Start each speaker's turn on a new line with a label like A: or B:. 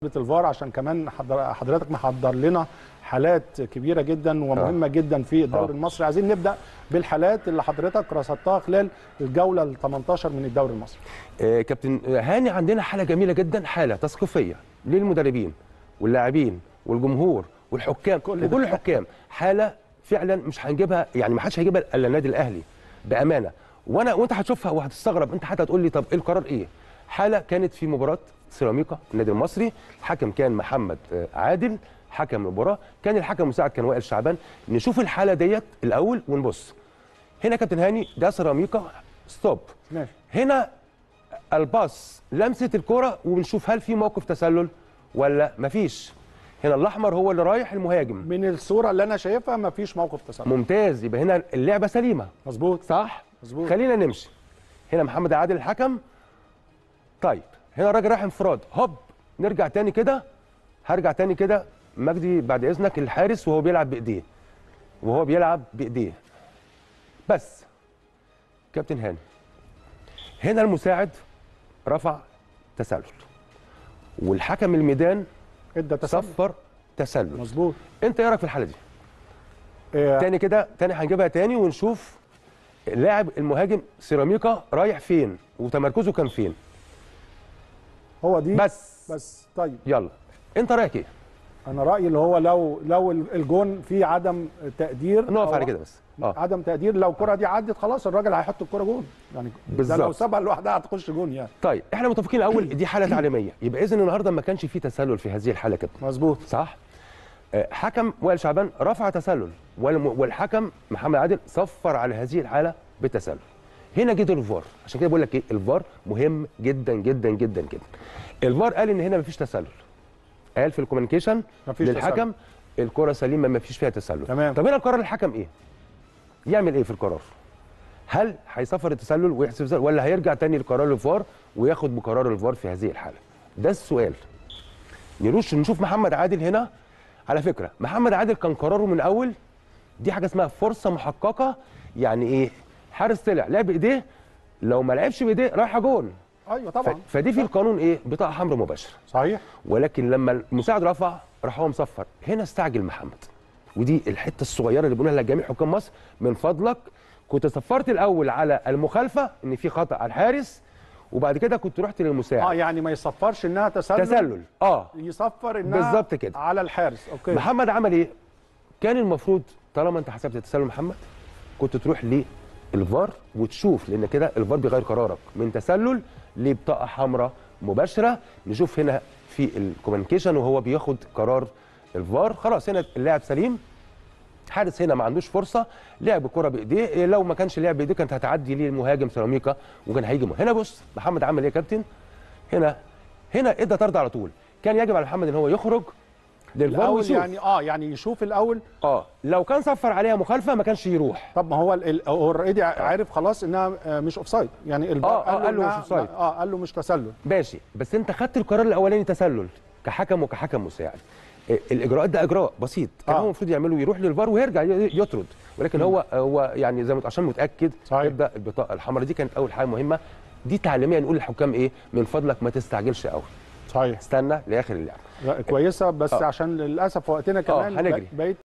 A: الفار عشان كمان حضر- حضرتك محضر لنا حالات كبيره جدا ومهمه جدا في الدوري
B: آه.
A: المصري عايزين نبدا بالحالات اللي حضرتك رصدتها خلال الجوله ال 18 من الدوري المصري
B: آه، كابتن هاني عندنا حاله جميله جدا حاله تثقيفيه للمدربين واللاعبين والجمهور والحكام
A: كل ده.
B: وكل الحكام حاله فعلا مش هنجيبها يعني ما حدش هيجيبها الا النادي الاهلي بامانه وانا وانت هتشوفها وهتستغرب انت حتى هتقول لي طب ايه القرار ايه حاله كانت في مباراه سيراميكا النادي المصري الحكم كان محمد آه، عادل حكم المباراه كان الحكم المساعد كان وائل شعبان نشوف الحاله ديت الاول ونبص هنا كابتن هاني ده سيراميكا ستوب
A: ماشي
B: هنا الباص لمسه الكره وبنشوف هل في موقف تسلل ولا مفيش هنا الاحمر هو اللي رايح المهاجم
A: من الصوره اللي انا شايفها مفيش موقف تسلل
B: ممتاز يبقى هنا اللعبه سليمه
A: مظبوط
B: صح
A: مظبوط.
B: خلينا نمشي هنا محمد عادل الحكم طيب هنا الراجل رايح انفراد هوب نرجع تاني كده هرجع تاني كده مجدي بعد اذنك الحارس وهو بيلعب بايديه وهو بيلعب بايديه بس كابتن هاني هنا المساعد رفع تسلل والحكم الميدان
A: ادى تسلل
B: صفر تسلل
A: مظبوط
B: انت ايه رايك في الحاله دي
A: آه،
B: تاني كده تاني هنجيبها تاني ونشوف اللاعب المهاجم سيراميكا رايح فين وتمركزه كان فين
A: هو دي
B: بس
A: بس طيب
B: يلا انت رايك ايه
A: انا رايي اللي هو لو لو الجون فيه عدم تقدير
B: نقف
A: أو
B: على كده بس اه
A: عدم تقدير لو الكره دي عدت خلاص الراجل هيحط الكره جون يعني ده لو
B: بالظبط.
A: سابها لوحدها هتخش جون يعني
B: طيب احنا متفقين الاول دي حاله تعليميه يبقى اذا النهارده ما كانش في تسلل في هذه الحاله كده
A: مظبوط
B: صح آه، حكم وائل شعبان رفع تسلل والم- والحكم محمد عادل صفر على هذه الحاله بتسلل هنا جه دور الفار عشان كده بقول لك ايه الفار مهم جدا جدا جدا جدا الفار قال ان هنا مفيش تسلل قال في الكوميونيكيشن
A: مفيش
B: للحكم الكره سليمه مفيش فيها تسلل
A: تمام.
B: طب هنا القرار الحكم ايه يعمل ايه في القرار هل هيصفر التسلل ويحسب التسلل ولا هيرجع تاني لقرار الفار وياخد بقرار الفار في هذه الحاله ده السؤال نروش نشوف محمد عادل هنا على فكره محمد عادل كان قراره من الاول دي حاجه اسمها فرصه محققه يعني ايه حارس طلع لعب بايديه لو ما لعبش بايديه رايحه جون
A: ايوه
B: ف-
A: طبعا
B: فدي في القانون ايه بطاقه حمراء مباشره
A: صحيح
B: ولكن لما المساعد رفع راح هو مصفر هنا استعجل محمد ودي الحته الصغيره اللي بنقولها لجميع حكام مصر من فضلك كنت صفرت الاول على المخالفه ان في خطا على الحارس وبعد كده كنت رحت
A: اه
B: للمساعد
A: يعني ما يصفرش انها تسلل
B: تسلل اه
A: يصفر انها
B: بالظبط كده.
A: على الحارس اوكي
B: محمد عمل ايه كان المفروض طالما انت حسبت التسلل محمد كنت تروح للفار وتشوف لان كده الفار بيغير قرارك من تسلل لبطاقه حمراء مباشره نشوف هنا في الكوميونيكيشن وهو بياخد قرار الفار خلاص هنا اللاعب سليم حارس هنا ما عندوش فرصه لعب الكره بايديه إيه لو ما كانش لعب بايديه كانت هتعدي للمهاجم سيراميكا وكان هيجي هنا بص محمد عمل ايه يا كابتن هنا هنا ادى طرد على طول كان يجب على محمد ان هو يخرج للفار
A: الاول
B: ويشوف
A: يعني اه يعني يشوف الاول
B: اه لو كان صفر عليها مخالفه ما كانش يروح
A: طب ما هو ال- ال- هو اوريدي عارف خلاص انها آه، مش اوف سايد يعني الفار
B: آه، آه، قال له
A: إنها-
B: مش offside.
A: اه قال له مش تسلل
B: ماشي بس انت خدت القرار الاولاني تسلل كحكم وكحكم مساعد إيه، الاجراءات ده اجراء بسيط كان
A: آه.
B: هو المفروض يعمله يروح للفار ويرجع ي- يطرد ولكن هو هو يعني زي ما عشان متاكد
A: صحيح.
B: يبدا البطاقه الحمراء دي كانت اول حاجه مهمه دي تعليميه نقول للحكام ايه من فضلك ما تستعجلش قوي
A: صحيح
B: استنى لاخر اللعبه
A: لا، كويسه بس
B: آه.
A: عشان للاسف وقتنا كمان
B: هنجري.
A: بقيت